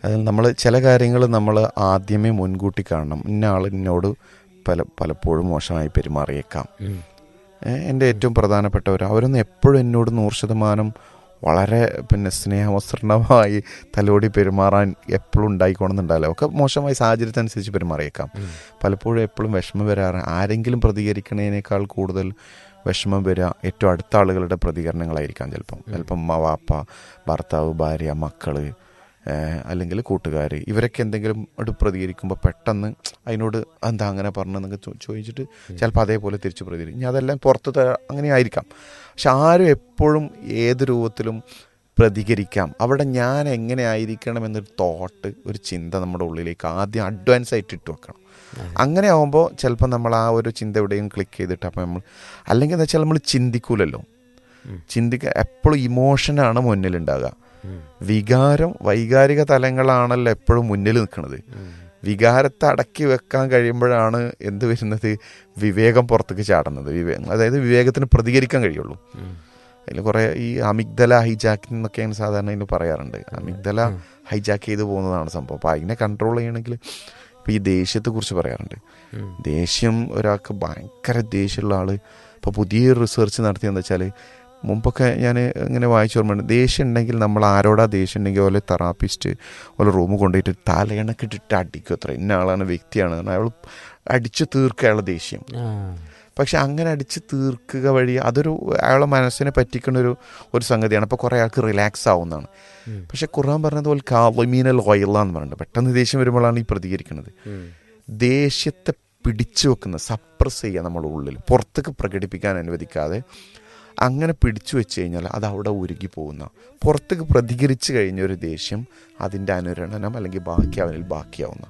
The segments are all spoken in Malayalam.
അതിൽ നമ്മൾ ചില കാര്യങ്ങൾ നമ്മൾ ആദ്യമേ മുൻകൂട്ടി കാണണം ഇന്ന ആൾ എന്നോട് പല പലപ്പോഴും മോശമായി പെരുമാറിയേക്കാം ഉം. ഏഹ് എൻ്റെ ഏറ്റവും പ്രധാനപ്പെട്ടവർ അവരൊന്നും എപ്പോഴും എന്നോട് നൂറ് ശതമാനം വളരെ പിന്നെ സ്നേഹവസ്ത്രണമായി തലോടി പെരുമാറാൻ എപ്പോഴും ഉണ്ടായിക്കോണമെന്നുണ്ടാവില്ല ഒക്കെ മോശമായ സാഹചര്യത്തിനനുസരിച്ച് പെരുമാറിയേക്കാം ഉം. പലപ്പോഴും എപ്പോഴും വിഷമം വരാറ് ആരെങ്കിലും പ്രതികരിക്കണതിനേക്കാൾ കൂടുതൽ വിഷമം വരിക ഏറ്റവും അടുത്ത ആളുകളുടെ പ്രതികരണങ്ങളായിരിക്കാം ചിലപ്പം ചിലപ്പം അമ്മ വാപ്പ ഭർത്താവ് ഭാര്യ മക്കള് ഏഹ് അല്ലെങ്കിൽ കൂട്ടുകാർ ഇവരൊക്കെ എന്തെങ്കിലും ഒരു പ്രതികരിക്കുമ്പോൾ പെട്ടെന്ന് അതിനോട് എന്താ അങ്ങനെ പറഞ്ഞെന്നൊക്കെ ചോ- ചോദിച്ചിട്ട് ചിലപ്പോൾ അതേപോലെ തിരിച്ച് പ്രതികരിക്കും ഇനി അതെല്ലാം പുറത്ത് ത- അങ്ങനെ ആയിരിക്കാം പക്ഷെ ആരും എപ്പോഴും ഏത് രൂപത്തിലും പ്രതികരിക്കാം അവിടെ ഞാൻ എങ്ങനെ ആയിരിക്കണം എന്നൊരു തോട്ട് ഒരു ചിന്ത നമ്മുടെ ഉള്ളിലേക്ക് ആദ്യം അഡ്വാൻസ് ആയിട്ട് ഇട്ട് വെക്കണം അങ്ങനെ ആവുമ്പോൾ ചിലപ്പോൾ നമ്മൾ ആ ഒരു ചിന്ത എവിടെയും ക്ലിക്ക് ചെയ്തിട്ട് അപ്പം നമ്മൾ അല്ലെങ്കിൽ എന്താ വെച്ചാൽ നമ്മൾ ചിന്തിക്കൂലല്ലോ ഉം. ചിന്തിക്കുക എപ്പോഴും ഇമോഷനാണ് മുന്നിലുണ്ടാകുക ഉം. വികാരം വൈകാരിക തലങ്ങളാണല്ലോ എപ്പോഴും മുന്നിൽ നിൽക്കുന്നത് ഉം. വികാരത്തെ അടക്കി വെക്കാൻ കഴിയുമ്പോഴാണ് എന്ത് വരുന്നത് വിവേകം പുറത്തേക്ക് ചാടുന്നത് വിവേകം അതായത് വിവേകത്തിന് പ്രതികരിക്കാൻ കഴിയുള്ളൂ ഉം. അതിൽ കുറേ ഈ അമിഗ്ദല ഹൈജാക്കിംഗ് എന്നൊക്കെയാണ് സാധാരണ ഇതിന് പറയാറുണ്ട് അമിഗ്ദല ഹൈജാക്ക് ചെയ്ത് പോകുന്നതാണ് സംഭവം അപ്പോൾ അതിനെ കൺട്രോൾ ചെയ്യണമെങ്കിൽ ഇപ്പോൾ ഈ ദേഷ്യത്തെക്കുറിച്ച് പറയാറുണ്ട് ഉം. ദേഷ്യം ഒരാൾക്ക് ഭയങ്കര ദേഷ്യമുള്ള ആൾ ഇപ്പോൾ പുതിയ റിസർച്ച് നടത്തിയെന്ന് വെച്ചാൽ മുമ്പൊക്കെ ഞാൻ ഇങ്ങനെ വായിച്ചു ഓർമ്മയുണ്ട് ദേഷ്യം ഉണ്ടെങ്കിൽ നമ്മൾ ആരോടാ ദേഷ്യം ഉണ്ടെങ്കിൽ ഓലെ തെറാപ്പിസ്റ്റ് ഓലെ റൂമിൽ കൊണ്ടുപോയിട്ട് തലയണക്കിട്ടിട്ട് അടിക്കും അത്ര ഇന്ന ആളാണ് വ്യക്തിയാണ് അയാൾ അടിച്ചു തീർക്കുക അയാളെ ദേഷ്യം ആ. പക്ഷെ അങ്ങനെ അടിച്ച് തീർക്കുക വഴി അതൊരു അയാളെ മനസ്സിനെ പറ്റിക്കുന്ന ഒരു ഒരു സംഗതിയാണ് അപ്പോൾ കുറേ ആൾക്ക് റിലാക്സ് ആവുന്നതാണ് ഉം. പക്ഷെ ഖുർആൻ പറഞ്ഞതുപോലെ കാവമീനൽ ഓയില എന്ന് പറയുന്നത് പെട്ടെന്ന് ദേഷ്യം വരുമ്പോഴാണ് ഈ പ്രതികരിക്കുന്നത് ഉം. ദേഷ്യത്തെ പിടിച്ചു വെക്കുന്ന സപ്രസ് ചെയ്യുക നമ്മുടെ ഉള്ളിൽ പുറത്തേക്ക് പ്രകടിപ്പിക്കാൻ അനുവദിക്കാതെ അങ്ങനെ പിടിച്ചു വെച്ച് കഴിഞ്ഞാൽ അത് അവിടെ ഉരുകി പോകുന്ന പുറത്തേക്ക് പ്രതികരിച്ചു കഴിഞ്ഞ ഒരു ദേഷ്യം അതിൻ്റെ അനുരണനം അല്ലെങ്കിൽ ബാക്കി അവനിൽ ബാക്കിയാവുന്ന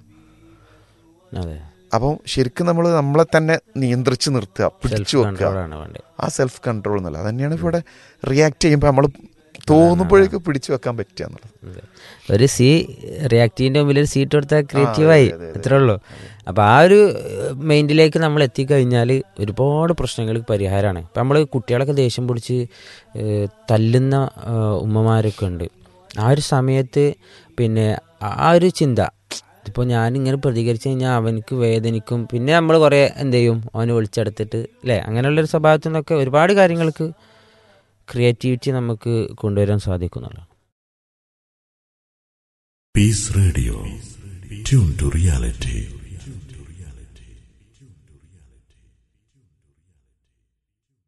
അതെ അപ്പം ശരിക്കും നമ്മൾ നമ്മളെ തന്നെ നിയന്ത്രിച്ച് നിർത്തുക പിടിച്ചു സെൽഫ് വെക്കുക കൺട്രോളാണ് വേണ്ടത് ആ സെൽഫ് കൺട്രോൾ എന്നല്ല അത് തന്നെയാണ് ഇവിടെ റിയാക്ട് ചെയ്യുമ്പോൾ നമ്മൾ തോന്നുമ്പോഴേക്ക് പിടിച്ചു വെക്കാൻ പറ്റുക എന്നുള്ളത് അതെ. ഒരു സി റിയാക്റ്റീവിന്റെ മുമ്പിൽ ഒരു സീറ്റ് കൊടുത്താൽ ക്രിയേറ്റീവായി അതെ, അതെ, അത്രേ ഉള്ളൂ അപ്പൊ ആ ഒരു മൈൻഡിലേക്ക് നമ്മൾ എത്തിക്കഴിഞ്ഞാൽ ഒരുപാട് പ്രശ്നങ്ങൾക്ക് പരിഹാരമാണ് ഇപ്പം നമ്മൾ കുട്ടികളൊക്കെ ദേഷ്യം പിടിച്ച് ഏഹ്, തല്ലുന്ന ഏഹ്, ഉമ്മമാരൊക്കെ ഉണ്ട് ആ ഒരു സമയത്ത് പിന്നെ ആ ഒരു ചിന്ത ഇപ്പോൾ ഞാനിങ്ങനെ പ്രതികരിച്ചു കഴിഞ്ഞാൽ അവനക്ക് വേദനിക്കും പിന്നെ നമ്മൾ കുറേ എന്ത് ചെയ്യും അവനെ വിളിച്ചെടുത്തിട്ട് അല്ലേ അങ്ങനെയുള്ളൊരു സ്വഭാവത്തിൽ നിന്നൊക്കെ ഒരുപാട് കാര്യങ്ങൾക്ക് ക്രിയേറ്റിവിറ്റി നമുക്ക് കൊണ്ടുവരാൻ സാധിക്കുന്നുള്ളൂ Peace Radio. Tune to reality.